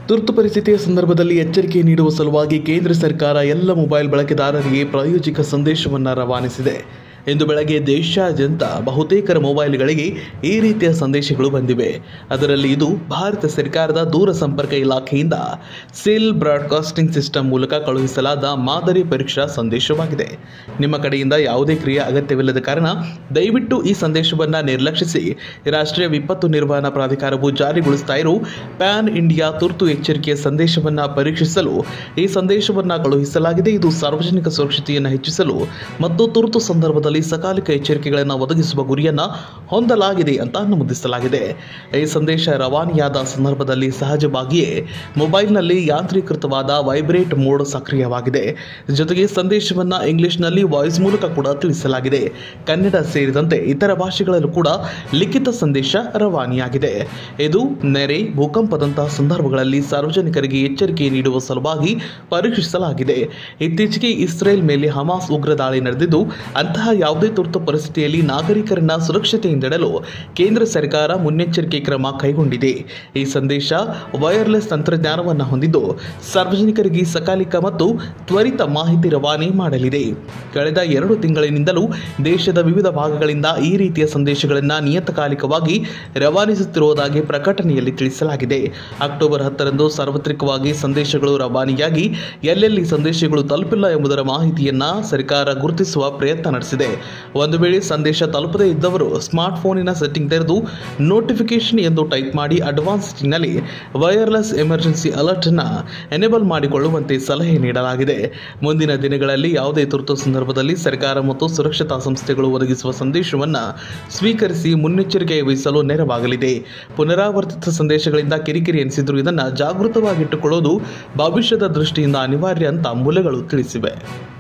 ತುರ್ತು ಪರಿಸ್ಥಿತಿಯ ಸಂದರ್ಭದಲ್ಲಿ ಎಚ್ಚರಿಕೆ ನೀಡುವ ಸಲುವಾಗಿ ಕೇಂದ್ರ ಸರ್ಕಾರ ಎಲ್ಲ ಮೊಬೈಲ್ ಬಳಕೆದಾರರಿಗೆ ಪ್ರಾಯೋಜಿಕ ಸಂದೇಶವನ್ನು ರವಾನಿಸಿದೆ ಇಂದು ಬೆಳಗ್ಗೆ ದೇಶಾದ್ಯಂತ ಬಹುತೇಕರ ಮೊಬೈಲ್ಗಳಿಗೆ ಈ ರೀತಿಯ ಸಂದೇಶಗಳು ಬಂದಿವೆ ಅದರಲ್ಲಿ ಇದು ಭಾರತ ಸರ್ಕಾರದ ದೂರ ಸಂಪರ್ಕ ಇಲಾಖೆಯಿಂದ ಸೆಲ್ ಬ್ರಾಡ್ಕಾಸ್ಟಿಂಗ್ ಸಿಸ್ಟಮ್ ಮೂಲಕ ಕಳುಹಿಸಲಾದ ಮಾದರಿ ಪರೀಕ್ಷಾ ಸಂದೇಶವಾಗಿದೆ ನಿಮ್ಮ ಕಡೆಯಿಂದ ಯಾವುದೇ ಕ್ರಿಯೆ ಅಗತ್ಯವಿಲ್ಲದ ಕಾರಣ ದಯವಿಟ್ಟು ಈ ಸಂದೇಶವನ್ನು ನಿರ್ಲಕ್ಷಿಸಿ ರಾಷ್ಟ್ರೀಯ ವಿಪತ್ತು ನಿರ್ವಹಣಾ ಪ್ರಾಧಿಕಾರವು ಜಾರಿಗೊಳಿಸ್ತಾ ಇರೋ ಪ್ಯಾನ್ ಇಂಡಿಯಾ ತುರ್ತು ಎಚ್ಚರಿಕೆಯ ಸಂದೇಶವನ್ನು ಪರೀಕ್ಷಿಸಲು ಈ ಸಂದೇಶವನ್ನು ಕಳುಹಿಸಲಾಗಿದೆ ಇದು ಸಾರ್ವಜನಿಕ ಸುರಕ್ಷತೆಯನ್ನು ಹೆಚ್ಚಿಸಲು ಮತ್ತು ತುರ್ತು ಸಂದರ್ಭದಲ್ಲಿ ಸಕಾಲಿಕ ಎಚ್ಚರಿಕೆಗಳನ್ನು ಒದಗಿಸುವ ಗುರಿಯನ್ನು ಹೊಂದಲಾಗಿದೆ ಅಂತ ನಮೂದಿಸಲಾಗಿದೆ ಈ ಸಂದೇಶ ರವಾನೆಯಾದ ಸಂದರ್ಭದಲ್ಲಿ ಸಹಜವಾಗಿಯೇ ಮೊಬೈಲ್ನಲ್ಲಿ ಯಾಂತ್ರೀಕೃತವಾದ ವೈಬ್ರೇಟ್ ಮೋಡ್ ಸಕ್ರಿಯವಾಗಿದೆ ಜೊತೆಗೆ ಸಂದೇಶವನ್ನು ಇಂಗ್ಲಿಷ್ನಲ್ಲಿ ವಾಯ್ಸ್ ಮೂಲಕ ಕೂಡ ತಿಳಿಸಲಾಗಿದೆ ಕನ್ನಡ ಸೇರಿದಂತೆ ಇತರ ಭಾಷೆಗಳಲ್ಲೂ ಕೂಡ ಲಿಖಿತ ಸಂದೇಶ ರವಾನೆಯಾಗಿದೆ ಇದು ನೆರೆ ಭೂಕಂಪದಂತಹ ಸಂದರ್ಭಗಳಲ್ಲಿ ಸಾರ್ವಜನಿಕರಿಗೆ ಎಚ್ಚರಿಕೆ ನೀಡುವ ಸಲುವಾಗಿ ಪರೀಕ್ಷಿಸಲಾಗಿದೆ ಇತ್ತೀಚೆಗೆ ಇಸ್ರೇಲ್ ಮೇಲೆ ಹಮಾಸ್ ಉಗ್ರ ದಾಳಿ ನಡೆದಿದ್ದು ಅಂತಹ ಯಾವುದೇ ತುರ್ತು ಪರಿಸ್ಥಿತಿಯಲ್ಲಿ ನಾಗರಿಕರನ್ನ ಸುರಕ್ಷತೆಯಿಂದಿಡಲು ಕೇಂದ್ರ ಸರ್ಕಾರ ಮುನ್ನೆಚ್ಚರಿಕೆ ಕ್ರಮ ಕೈಗೊಂಡಿದೆ ಈ ಸಂದೇಶ ವೈರ್ಲೆಸ್ ತಂತ್ರಜ್ಞಾನವನ್ನು ಹೊಂದಿದ್ದು ಸಾರ್ವಜನಿಕರಿಗೆ ಸಕಾಲಿಕ ಮತ್ತು ತ್ವರಿತ ಮಾಹಿತಿ ರವಾನೆ ಮಾಡಲಿದೆ ಕಳೆದ ಎರಡು ತಿಂಗಳಿನಿಂದಲೂ ದೇಶದ ವಿವಿಧ ಭಾಗಗಳಿಂದ ಈ ರೀತಿಯ ಸಂದೇಶಗಳನ್ನು ನಿಯತಕಾಲಿಕವಾಗಿ ರವಾನಿಸುತ್ತಿರುವುದಾಗಿ ಪ್ರಕಟಣೆಯಲ್ಲಿ ತಿಳಿಸಲಾಗಿದೆ ಅಕ್ಟೋಬರ್ ಹತ್ತರಂದು ಸಾರ್ವತ್ರಿಕವಾಗಿ ಸಂದೇಶಗಳು ರವಾನೆಯಾಗಿ ಎಲ್ಲೆಲ್ಲಿ ಸಂದೇಶಗಳು ತಲುಪಿಲ್ಲ ಎಂಬುದರ ಮಾಹಿತಿಯನ್ನ ಸರ್ಕಾರ ಗುರುತಿಸುವ ಪ್ರಯತ್ನ ನಡೆಸಿದೆ ಒಂದು ವೇಳೆ ಸಂದೇಶ ತಲುಪದೇ ಇದ್ದವರು ಸ್ಮಾರ್ಟ್ ಫೋನಿನ ಸೆಟ್ಟಿಂಗ್ ತೆರೆದು ನೋಟಿಫಿಕೇಶನ್ ಎಂದು ಟೈಪ್ ಮಾಡಿ ಅಡ್ವಾನ್ಸ್ ಸೆಟ್ಟಿಂಗ್ನಲ್ಲಿ ವೈರ್ಲೆಸ್ ಎಮರ್ಜೆನ್ಸಿ ಅಲರ್ಟ್ ಅನ್ನ ಎನೇಬಲ್ ಮಾಡಿಕೊಳ್ಳುವಂತೆ ಸಲಹೆ ನೀಡಲಾಗಿದೆ ಮುಂದಿನ ದಿನಗಳಲ್ಲಿ ಯಾವುದೇ ತುರ್ತು ಸಂದರ್ಭದಲ್ಲಿ ಸರ್ಕಾರ ಮತ್ತು ಸುರಕ್ಷತಾ ಸಂಸ್ಥೆಗಳು ಒದಗಿಸುವ ಸಂದೇಶವನ್ನು ಸ್ವೀಕರಿಸಿ ಮುನ್ನೆಚ್ಚರಿಕೆ ವಹಿಸಲು ನೆರವಾಗಲಿದೆ ಪುನರಾವರ್ತಿತ ಸಂದೇಶಗಳಿಂದ ಕಿರಿಕಿರಿ ಎನಿಸಿದ್ರು ಇದನ್ನು ಜಾಗೃತವಾಗಿಟ್ಟುಕೊಳ್ಳೋದು ಭವಿಷ್ಯದ ದೃಷ್ಟಿಯಿಂದ ಅನಿವಾರ್ಯ ಅಂತ ಮೂಲಗಳು ತಿಳಿಸಿವೆ